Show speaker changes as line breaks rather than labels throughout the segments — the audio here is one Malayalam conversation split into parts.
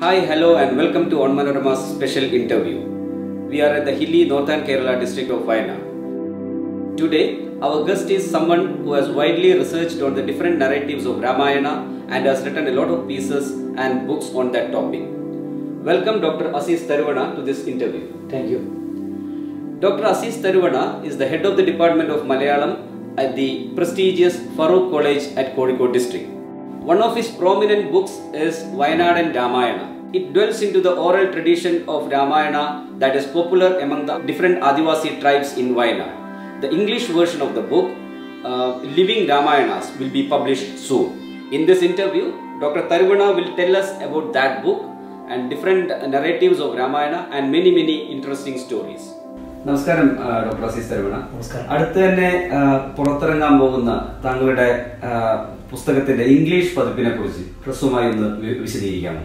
Hi, hello, and welcome to On Manorama's special interview. We are at the hilly northern Kerala district of Wayanad. Today, our guest is someone who has widely researched on the different narratives of Ramayana and has written a lot of pieces and books on that topic. Welcome, Dr. Asis Taruvana, to this interview.
Thank you.
Dr. Asis Taruvana is the head of the Department of Malayalam at the prestigious Farouk College at Kozhikode district. One of his prominent books is Vayanadan Ramayana. It dwells into the oral tradition of Ramayana that is popular among the different Adivasi tribes in Wayanad. The English version of the book, uh, Living Ramayanas, will be published soon. In this interview, Dr. Taruvana will tell us about that book and different narratives of Ramayana and many, many interesting stories. നമസ്കാരം ആ, ഡോക്ടർ അസീസ് തരുവണ
നമസ്കാരം.
അടുത്ത് തന്നെ ആ, പുറത്തിറങ്ങാൻ പോകുന്ന താങ്കളുടെ ആ, പുസ്തകത്തിന്റെ ഇംഗ്ലീഷ് പതിപ്പിനെ കുറിച്ച് ഹ്രസ്വമായി ഒന്ന് വി- വിശദീകരിക്കാമോ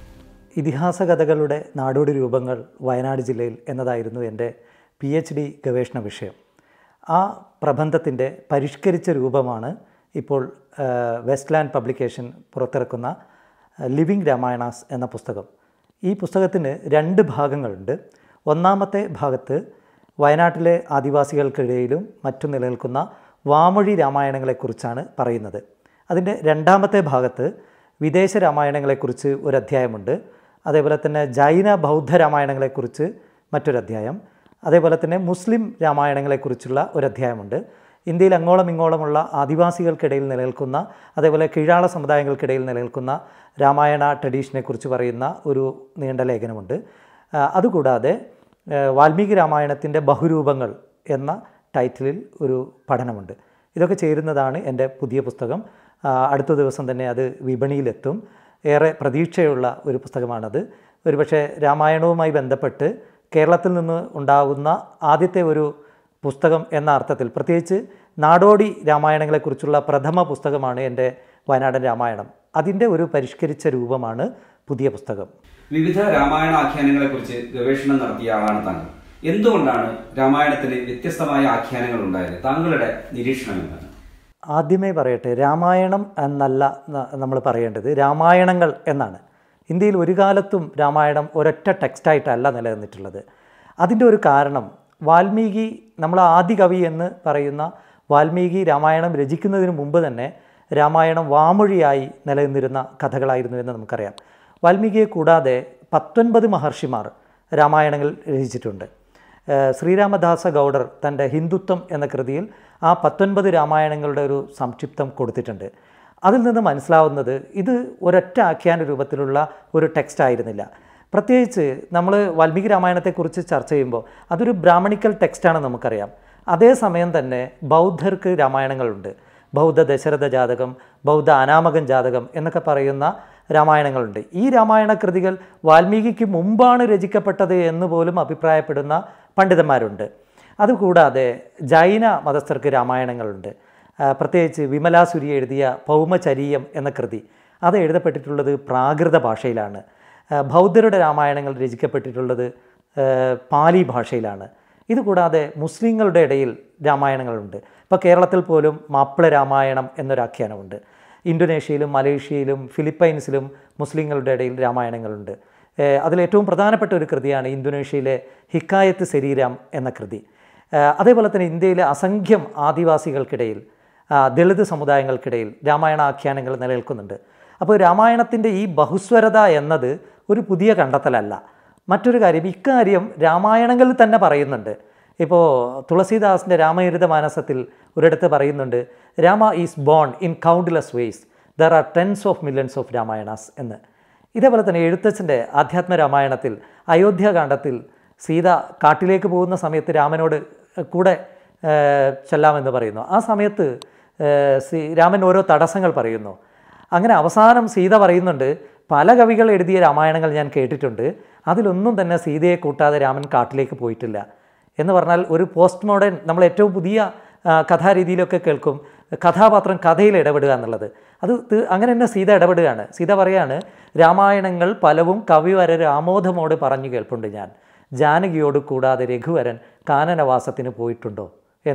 ഇതിഹാസ കഥകളുടെ നാടോടി രൂപങ്ങൾ വയനാട് ജില്ലയിൽ എന്നതായിരുന്നു എൻ്റെ പി എച്ച് ഡി ഗവേഷണ വിഷയം ആ പ്രബന്ധത്തിൻ്റെ പരിഷ്കരിച്ച രൂപമാണ് ഇപ്പോൾ ആ, വെസ്റ്റ് ലാൻഡ് പബ്ലിക്കേഷൻ പുറത്തിറക്കുന്ന ആ, ലിവിങ് രാമായണാസ് എന്ന പുസ്തകം ഈ പുസ്തകത്തിന് രണ്ട് ഭാഗങ്ങളുണ്ട് ഒന്നാമത്തെ ഭാഗത്ത് വയനാട്ടിലെ ആദിവാസികൾക്കിടയിലും മറ്റും നിലനിൽക്കുന്ന വാമൊഴി രാമായണങ്ങളെക്കുറിച്ചാണ് പറയുന്നത് അതിൻ്റെ രണ്ടാമത്തെ ഭാഗത്ത് വിദേശ രാമായണങ്ങളെക്കുറിച്ച് ഒരു അധ്യായമുണ്ട് അതേപോലെ തന്നെ ജൈന ബൗദ്ധ രാമായണങ്ങളെക്കുറിച്ച് മറ്റൊരു അധ്യായം അതേപോലെ തന്നെ മുസ്ലിം രാമായണങ്ങളെക്കുറിച്ചുള്ള ഒരു അധ്യായമുണ്ട് ഇന്ത്യയിൽ അങ്ങോളം ഇങ്ങോളമുള്ള ആദിവാസികൾക്കിടയിൽ നിലനിൽക്കുന്ന അതേപോലെ കീഴാള സമുദായങ്ങൾക്കിടയിൽ നിലനിൽക്കുന്ന രാമായണ ട്രഡീഷനെക്കുറിച്ച് പറയുന്ന ഒരു നീണ്ട ലേഖനമുണ്ട് ആ, അതുകൂടാതെ ആ, വാൽമീകി രാമായണത്തിൻ്റെ ബഹുരൂപങ്ങൾ എന്ന ടൈറ്റിലിൽ ഒരു പഠനമുണ്ട് ഇതൊക്കെ ചേരുന്നതാണ് എൻ്റെ പുതിയ പുസ്തകം ആ, അടുത്ത ദിവസം തന്നെ അത് വിപണിയിലെത്തും ഏറെ പ്രതീക്ഷയുള്ള ഒരു പുസ്തകമാണത് ഒരുപക്ഷെ രാമായണവുമായി ബന്ധപ്പെട്ട് കേരളത്തിൽ നിന്ന് ഉണ്ടാകുന്ന ആദ്യത്തെ ഒരു പുസ്തകം എന്ന അർത്ഥത്തിൽ പ്രത്യേകിച്ച് നാടോടി രാമായണങ്ങളെക്കുറിച്ചുള്ള പ്രഥമ പുസ്തകമാണ് എൻ്റെ വയനാടൻ രാമായണം അതിൻ്റെ ഒരു പരിഷ്കരിച്ച രൂപമാണ് പുതിയ പുസ്തകം
വിവിധ രാമായണ ആഖ്യാനങ്ങളെ കുറിച്ച് ഗവേഷണം നടത്തിയ ആളാണ് താങ്കൾ എന്തുകൊണ്ടാണ് രാമായണത്തിന് വ്യത്യസ്തമായ ആഖ്യാനങ്ങൾ ഉണ്ടായത് താങ്കളുടെ നിരീക്ഷണം എന്താണ്
ആദ്യമേ പറയട്ടെ രാമായണം എന്നല്ല നമ്മൾ പറയേണ്ടത് രാമായണങ്ങൾ എന്നാണ് ഇന്ത്യയിൽ ഒരു കാലത്തും രാമായണം ഒരൊറ്റ ടെക്സ്റ്റായിട്ടല്ല നിലനിന്നിട്ടുള്ളത് അതിൻ്റെ ഒരു കാരണം വാൽമീകി നമ്മൾ ആദി കവി എന്ന് പറയുന്ന വാൽമീകി രാമായണം രചിക്കുന്നതിന് മുമ്പ് തന്നെ രാമായണം വാമൊഴിയായി നിലനിന്നിരുന്ന കഥകളായിരുന്നു എന്ന് നമുക്കറിയാം വാൽമീകിയെ കൂടാതെ പത്തൊൻപത് മഹർഷിമാർ രാമായണങ്ങൾ രചിച്ചിട്ടുണ്ട് ഏഹ് ശ്രീരാമദാസ ഗൗഡർ തൻ്റെ ഹിന്ദുത്വം എന്ന കൃതിയിൽ ആ പത്തൊൻപത് രാമായണങ്ങളുടെ ഒരു സംക്ഷിപ്തം കൊടുത്തിട്ടുണ്ട് അതിൽ നിന്ന് മനസ്സിലാവുന്നത് ഇത് ഒരൊറ്റ ആഖ്യാന രൂപത്തിലുള്ള ഒരു ടെക്സ്റ്റ് ആയിരുന്നില്ല പ്രത്യേകിച്ച് നമ്മൾ വാൽമീകി രാമായണത്തെക്കുറിച്ച് ചർച്ച ചെയ്യുമ്പോൾ അതൊരു ബ്രാഹ്മണിക്കൽ ടെക്സ്റ്റാണ് നമുക്കറിയാം അതേസമയം തന്നെ ബൗദ്ധർക്ക് രാമായണങ്ങളുണ്ട് ബൗദ്ധ ദശരഥ ജാതകം ബൗദ്ധ അനാമകൻ ജാതകം എന്നൊക്കെ പറയുന്ന രാമായണങ്ങളുണ്ട് ഈ രാമായണ കൃതികൾ വാൽമീകിക്ക് മുമ്പാണ് രചിക്കപ്പെട്ടത് എന്ന് പോലും അഭിപ്രായപ്പെടുന്ന പണ്ഡിതന്മാരുണ്ട് അതുകൂടാതെ ജൈന മതസ്ഥർക്ക് രാമായണങ്ങളുണ്ട് ആ, പ്രത്യേകിച്ച് വിമലാസുരി എഴുതിയ പൗമചരീയം എന്ന കൃതി അത് എഴുതപ്പെട്ടിട്ടുള്ളത് പ്രാകൃത ഭാഷയിലാണ് ആ, ബൗദ്ധരുടെ രാമായണങ്ങൾ രചിക്കപ്പെട്ടിട്ടുള്ളത് ആ, പാലി ഭാഷയിലാണ് ഇതുകൂടാതെ മുസ്ലിങ്ങളുടെ ഇടയിൽ രാമായണങ്ങളുണ്ട് ഇപ്പോൾ കേരളത്തിൽ പോലും മാപ്പിള രാമായണം എന്നൊരാഖ്യാനമുണ്ട് ഇന്തോനേഷ്യയിലും മലേഷ്യയിലും ഫിലിപ്പൈൻസിലും മുസ്ലിങ്ങളുടെ ഇടയിൽ രാമായണങ്ങളുണ്ട് ഏഹ് അതിലേറ്റവും പ്രധാനപ്പെട്ട ഒരു കൃതിയാണ് ഇന്തോനേഷ്യയിലെ ഹിക്കായത്ത് ശരീരാം എന്ന കൃതി ഏഹ് അതേപോലെ തന്നെ ഇന്ത്യയിലെ അസംഖ്യം ആദിവാസികൾക്കിടയിൽ ആ, ദളിത് സമുദായങ്ങൾക്കിടയിൽ രാമായണ ആഖ്യാനങ്ങൾ നിലനിൽക്കുന്നുണ്ട് അപ്പോൾ രാമായണത്തിൻ്റെ ഈ ബഹുസ്വരത എന്നത് ഒരു പുതിയ കണ്ടെത്തലല്ല മറ്റൊരു കാര്യം ഇക്കാര്യം രാമായണങ്ങളിൽ തന്നെ പറയുന്നുണ്ട് ഇപ്പോൾ തുളസീദാസിൻ്റെ രാമചരിത മാനസത്തിൽ ഒരിടത്ത് പറയുന്നുണ്ട് Rama is born in countless ways there are tens of millions of Ramayanas എന്ന് ഇതേപോലെ തന്നെ എഴുത്തച്ഛൻ്റെ ആധ്യാത്മ രാമായണത്തിൽ അയോധ്യാകാന്ഡത്തിൽ സീത കാട്ടിലേക്ക് പോകുന്ന സമയത്ത് രാമനോട് കൂടെ ഏഹ്, ചെല്ലാമെന്ന് പറയുന്നു ആ സമയത്ത് ഏഹ്, സീ- രാമൻ ഓരോ തടസ്സങ്ങൾ പറയുന്നു അങ്ങനെ അവസാനം സീത പറയുന്നുണ്ട് പല കവികൾ എഴുതിയ രാമായണങ്ങൾ ഞാൻ കേട്ടിട്ടുണ്ട് അതിലൊന്നും തന്നെ സീതയെ കൂട്ടാതെ രാമൻ കാട്ടിലേക്ക് പോയിട്ടില്ല എന്ന് പറഞ്ഞാൽ ഒരു പോസ്റ്റ് മോഡേൺ നമ്മൾ ഏറ്റവും പുതിയ ആ, കഥാരീതിയിലൊക്കെ കേൾക്കും കഥാപാത്രം കഥയിൽ ഇടപെടുക എന്നുള്ളത് അത് തി- അങ്ങനെ തന്നെ സീത ഇടപെടുകയാണ് സീത പറയാണ് രാമായണങ്ങൾ പലവും കവിവരർ ആമോദമോട് പറഞ്ഞു കേൾപ്പുണ്ട് ഞാൻ ജാനകിയോട് കൂടാതെ രഘുവരൻ കാനനവാസത്തിന് പോയിട്ടുണ്ടോ എന്ന്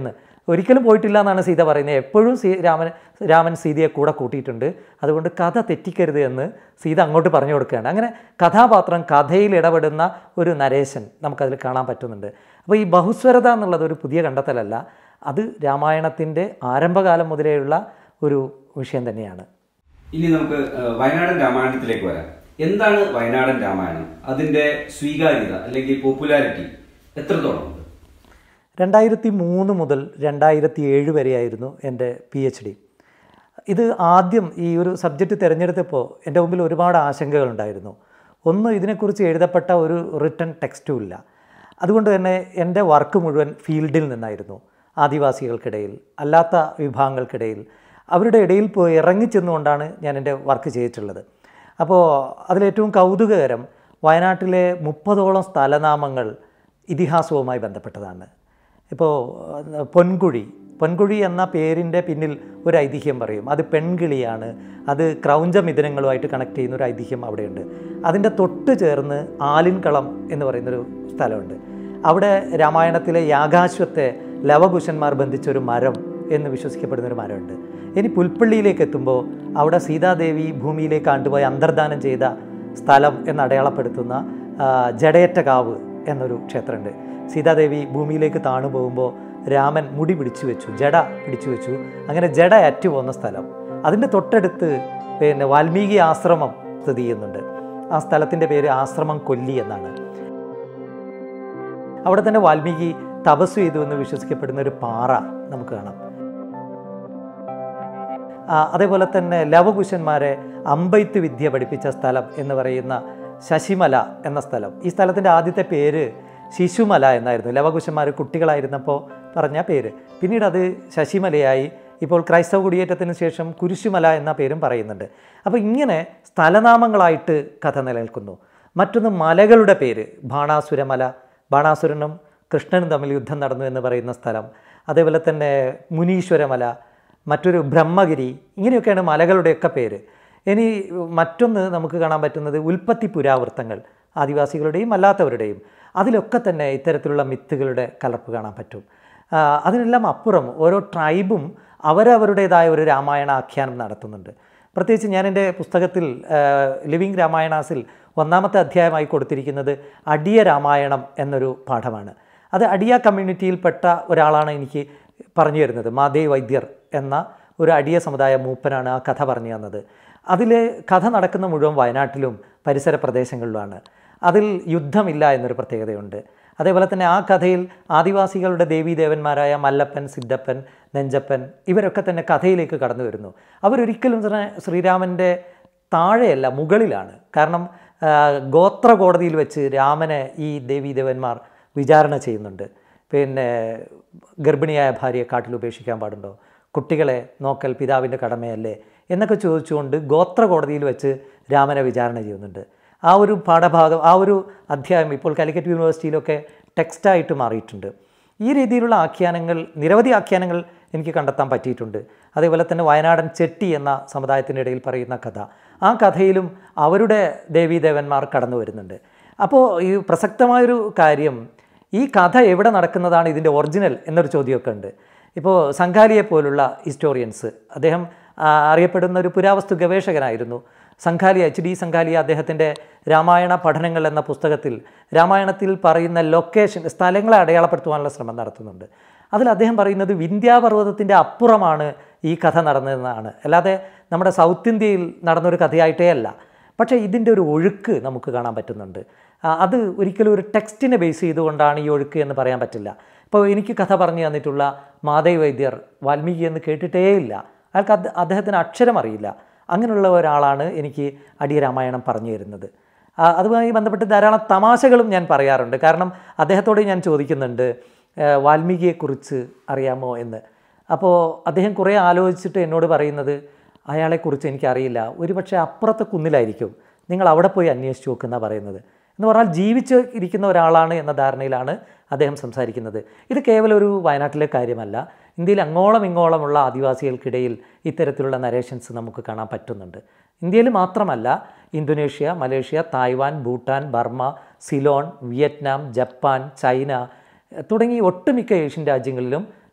ഒരിക്കലും പോയിട്ടില്ല എന്നാണ് സീത പറയുന്നത് എപ്പോഴും സീ രാമൻ രാമൻ സീതയെ കൂടെ കൂട്ടിയിട്ടുണ്ട് അതുകൊണ്ട് കഥ തെറ്റിക്കരുത് എന്ന് സീത അങ്ങോട്ട് പറഞ്ഞു കൊടുക്കുകയാണ് അങ്ങനെ കഥാപാത്രം കഥയിൽ ഇടപെടുന്ന ഒരു നരേശൻ നമുക്കതിൽ കാണാൻ പറ്റുന്നുണ്ട് അപ്പോൾ ഈ ബഹുസ്വരത എന്നുള്ളത് ഒരു പുതിയ കണ്ടെത്തലല്ല അത് രാമായണത്തിൻ്റെ ആരംഭകാലം മുതലേയുള്ള ഒരു വിഷയം തന്നെയാണ്
ഇനി നമുക്ക് ഏഹ്, വയനാടൻ രാമായണത്തിലേക്ക് വരാം എന്താണ് വയനാടൻ രാമായണം അതിന്റെ സ്വീകാര്യത അല്ലെങ്കിൽ പോപ്പുലാരിറ്റി എത്രത്തോളം ഉണ്ട്
രണ്ടായിരത്തി മൂന്ന് മുതൽ രണ്ടായിരത്തി ഏഴ് വരെയായിരുന്നു എൻ്റെ പി എച്ച് ഡി ഇത് ആദ്യം ഈ ഒരു സബ്ജക്റ്റ് തിരഞ്ഞെടുത്തപ്പോൾ എൻ്റെ മുമ്പിൽ ഒരുപാട് ആശങ്കകളുണ്ടായിരുന്നു ഒന്ന് ഇതിനെക്കുറിച്ച് എഴുതപ്പെട്ട ഒരു റിട്ടൺ ടെക്സ്റ്റും ഇല്ല അതുകൊണ്ട് തന്നെ എൻ്റെ വർക്ക് മുഴുവൻ ഫീൽഡിൽ നിന്നായിരുന്നു ആദിവാസികൾക്കിടയിൽ അല്ലാത്ത വിഭാഗങ്ങൾക്കിടയിൽ അവരുടെ ഇടയിൽ പോയി ഇറങ്ങിച്ചെന്നുകൊണ്ടാണ് ഞാൻ എൻ്റെ വർക്ക് ചെയ്തിട്ടുള്ളത് അപ്പോൾ അതിലേറ്റവും കൗതുകകരം വയനാട്ടിലെ മുപ്പതോളം സ്ഥലനാമങ്ങൾ ഇതിഹാസവുമായി ബന്ധപ്പെട്ടതാണ് ഇപ്പോൾ അഹ് പൊൻകുഴി പൊൻകുഴി എന്ന പേരിൻ്റെ പിന്നിൽ ഒരു ഐതിഹ്യം പറയും അത് പെൺകിളിയാണ് അത് ക്രൗഞ്ചമിഥുനങ്ങളുമായിട്ട് കണക്ട് ചെയ്യുന്ന ഒരു ഐതിഹ്യം അവിടെയുണ്ട് അതിൻ്റെ തൊട്ട് ചേർന്ന് ആലിൻകളം എന്ന് പറയുന്നൊരു സ്ഥലമുണ്ട് അവിടെ രാമായണത്തിലെ യാഗാശ്വത്തെ ലവകുശന്മാർ ബന്ധിച്ചൊരു മരം എന്ന് വിശ്വസിക്കപ്പെടുന്ന ഒരു മരമുണ്ട് ഇനി പുൽപ്പള്ളിയിലേക്ക് എത്തുമ്പോൾ അവിടെ സീതാദേവി ഭൂമിയിലേക്ക് ആണ്ടുപോയി അന്തർദാനം ചെയ്ത സ്ഥലം എന്ന് അടയാളപ്പെടുത്തുന്ന ആ, ജഡയേറ്റ കാവ് എന്നൊരു ക്ഷേത്രമുണ്ട് സീതാദേവി ഭൂമിയിലേക്ക് താണു പോകുമ്പോൾ രാമൻ മുടി പിടിച്ചു വെച്ചു ജട പിടിച്ചു വെച്ചു അങ്ങനെ ജട അറ്റു പോകുന്ന സ്ഥലം അതിൻ്റെ തൊട്ടടുത്ത് പിന്നെ വാൽമീകി ആശ്രമം സ്ഥിതി ചെയ്യുന്നുണ്ട് ആ സ്ഥലത്തിൻ്റെ പേര് ആശ്രമം കൊല്ലി എന്നാണ് അവിടെ തന്നെ വാൽമീകി തപസ് ചെയ്തു എന്ന് വിശ്വസിക്കപ്പെടുന്ന ഒരു പാറ നമുക്ക് കാണാം ആ, അതേപോലെ തന്നെ ലവകുശന്മാരെ അമ്പെയ്ത്ത് വിദ്യ പഠിപ്പിച്ച സ്ഥലം എന്ന് പറയുന്ന ശശിമല എന്ന സ്ഥലം ഈ സ്ഥലത്തിൻ്റെ ആദ്യത്തെ പേര് ശിശുമല എന്നായിരുന്നു ലവകുശന്മാർ കുട്ടികളായിരുന്നപ്പോൾ പറഞ്ഞ പേര് പിന്നീട് അത് ശശിമലയായി ഇപ്പോൾ ക്രൈസ്തവ കുടിയേറ്റത്തിന് ശേഷം കുരിശുമല എന്ന പേരും പറയുന്നുണ്ട് അപ്പോൾ ഇങ്ങനെ സ്ഥലനാമങ്ങളായിട്ട് കഥ നിലനിൽക്കുന്നു മറ്റൊന്ന് മലകളുടെ പേര് ബാണാസുരമല ബാണാസുരനും കൃഷ്ണനും തമ്മിൽ യുദ്ധം നടന്നു എന്ന് പറയുന്ന സ്ഥലം അതേപോലെ തന്നെ മുനീശ്വരമല മറ്റൊരു ബ്രഹ്മഗിരി ഇങ്ങനെയൊക്കെയാണ് മലകളുടെയൊക്കെ പേര് ഇനി മറ്റൊന്ന് നമുക്ക് കാണാൻ പറ്റുന്നത് ഉൽപ്പത്തി പുരാവൃത്തങ്ങൾ ആദിവാസികളുടെയും അല്ലാത്തവരുടെയും അതിലൊക്കെ തന്നെ ഇത്തരത്തിലുള്ള മിത്തുകളുടെ കലർപ്പ് കാണാൻ പറ്റും ആ, അതിനെല്ലാം അപ്പുറം ഓരോ ട്രൈബും അവരവരുടേതായ ഒരു രാമായണ ആഖ്യാനം നടത്തുന്നുണ്ട് പ്രത്യേകിച്ച് ഞാൻ എൻ്റെ പുസ്തകത്തിൽ ലിവിങ് രാമായണാസിൽ ഒന്നാമത്തെ അധ്യായമായി കൊടുത്തിരിക്കുന്നത് അടിയ രാമായണം എന്നൊരു പാഠമാണ് അത് അടിയ കമ്മ്യൂണിറ്റിയിൽപ്പെട്ട ഒരാളാണ് എനിക്ക് പറഞ്ഞു തരുന്നത് മാതേ വൈദ്യർ എന്ന ഒരു അടിയ സമുദായ മൂപ്പനാണ് ആ കഥ പറഞ്ഞു തന്നത് അതിൽ കഥ നടക്കുന്ന മുഴുവൻ വയനാട്ടിലും പരിസര പ്രദേശങ്ങളിലുമാണ് അതിൽ യുദ്ധമില്ല എന്നൊരു പ്രത്യേകതയുണ്ട് അതേപോലെ തന്നെ ആ കഥയിൽ ആദിവാസികളുടെ ദേവീദേവന്മാരായ മല്ലപ്പൻ സിദ്ധപ്പൻ നെഞ്ചപ്പൻ ഇവരൊക്കെ തന്നെ കഥയിലേക്ക് കടന്നു വരുന്നു അവരൊരിക്കലും തന്നെ ശ്രീരാമൻ്റെ താഴെയല്ല മുകളിലാണ് കാരണം ആ, ഗോത്ര കോടതിയിൽ വെച്ച് രാമനെ ഈ ദേവീദേവന്മാർ വിചാരണ ചെയ്യുന്നുണ്ട് പിന്നെ ഗർഭിണിയായ ഭാര്യയെ കാട്ടിൽ ഉപേക്ഷിക്കാൻ പാടുണ്ടോ കുട്ടികളെ നോക്കൽ പിതാവിൻ്റെ കടമയല്ലേ എന്നൊക്കെ ചോദിച്ചുകൊണ്ട് ഗോത്ര കോടതിയിൽ വെച്ച് രാമനെ വിചാരണ ചെയ്യുന്നുണ്ട് ആ ഒരു പാഠഭാഗം ആ ഒരു അധ്യായം ഇപ്പോൾ കാലിക്കറ്റ് യൂണിവേഴ്സിറ്റിയിലൊക്കെ ടെക്സ്റ്റായിട്ട് മാറിയിട്ടുണ്ട് ഈ രീതിയിലുള്ള ആഖ്യാനങ്ങൾ നിരവധി ആഖ്യാനങ്ങൾ എനിക്ക് കണ്ടെത്താൻ പറ്റിയിട്ടുണ്ട് അതേപോലെ തന്നെ വയനാടൻ ചെട്ടി എന്ന സമുദായത്തിൻ്റെ ഇടയിൽ പറയുന്ന കഥ ആ കഥയിലും അവരുടെ ദേവീദേവന്മാർ കടന്നു വരുന്നുണ്ട് അപ്പോൾ ഈ പ്രസക്തമായൊരു കാര്യം ഈ കഥ എവിടെ നടക്കുന്നതാണ് ഇതിൻ്റെ ഒറിജിനൽ എന്നൊരു ചോദ്യമൊക്കെ ഉണ്ട് ഇപ്പോൾ സംഘാലിയെ പോലുള്ള ഹിസ്റ്റോറിയൻസ് അദ്ദേഹം ആ, അറിയപ്പെടുന്ന ഒരു പുരാവസ്തു ഗവേഷകനായിരുന്നു സംഘാലി എച്ച് ഡി സംഘാലി അദ്ദേഹത്തിൻ്റെ രാമായണ പഠനങ്ങൾ എന്ന പുസ്തകത്തിൽ രാമായണത്തിൽ പറയുന്ന ലൊക്കേഷൻ സ്ഥലങ്ങളെ അടയാളപ്പെടുത്തുവാനുള്ള ശ്രമം നടത്തുന്നുണ്ട് അതിൽ അദ്ദേഹം പറയുന്നത് വിന്ധ്യാപർവ്വതത്തിൻ്റെ അപ്പുറമാണ് ഈ കഥ നടന്നതെന്നാണ് അല്ലാതെ നമ്മുടെ സൗത്ത് ഇന്ത്യയിൽ നടന്നൊരു കഥയായിട്ടേ അല്ല പക്ഷേ ഇതിൻ്റെ ഒരു ഒഴുക്ക് നമുക്ക് കാണാൻ പറ്റുന്നുണ്ട് ആ, അത് ഒരിക്കലും ഒരു ടെക്സ്റ്റിനെ ബേസ് ചെയ്തുകൊണ്ടാണ് ഈ ഒഴുക്ക് എന്ന് പറയാൻ പറ്റില്ല ഇപ്പോൾ എനിക്ക് കഥ പറഞ്ഞു തന്നിട്ടുള്ള മാധവ് വൈദ്യർ വാൽമീകി എന്ന് കേട്ടിട്ടേയില്ല അയാൾക്ക് അത് അദ്ദേഹത്തിന് അക്ഷരം അറിയില്ല അങ്ങനെയുള്ള ഒരാളാണ് എനിക്ക് അടിയ രാമായണം പറഞ്ഞു തരുന്നത് ആ, അതുമായി ബന്ധപ്പെട്ട് ധാരാളം തമാശകളും ഞാൻ പറയാറുണ്ട് കാരണം അദ്ദേഹത്തോട് ഞാൻ ചോദിക്കുന്നുണ്ട് ഏഹ്, വാൽമീകിയെക്കുറിച്ച് അറിയാമോ എന്ന് അപ്പോൾ അദ്ദേഹം കുറേ ആലോചിച്ചിട്ട് എന്നോട് പറയുന്നത് അയാളെക്കുറിച്ച് എനിക്കറിയില്ല ഒരുപക്ഷെ അപ്പുറത്തെ കുന്നിലായിരിക്കും നിങ്ങൾ അവിടെ പോയി അന്വേഷിച്ച് നോക്കുന്ന പറയുന്നത് എന്ന് പറഞ്ഞാൽ ജീവിച്ച് ഇരിക്കുന്ന ഒരാളാണ് എന്ന ധാരണയിലാണ് അദ്ദേഹം സംസാരിക്കുന്നത് ഇത് കേവലം ഒരു വയനാട്ടിലെ കാര്യമല്ല ഇന്ത്യയിൽ അങ്ങോളം ഇങ്ങോളമുള്ള ആദിവാസികൾക്കിടയിൽ ഇത്തരത്തിലുള്ള നരേഷൻസ് നമുക്ക് കാണാൻ പറ്റുന്നുണ്ട് ഇന്ത്യയിൽ മാത്രമല്ല Indonesia Malaysia Taiwan Bhutan Burma Ceylon Vietnam Japan China തുടങ്ങി ഒട്ടുമിക്ക ഏഷ്യൻ രാജ്യങ്ങളിലും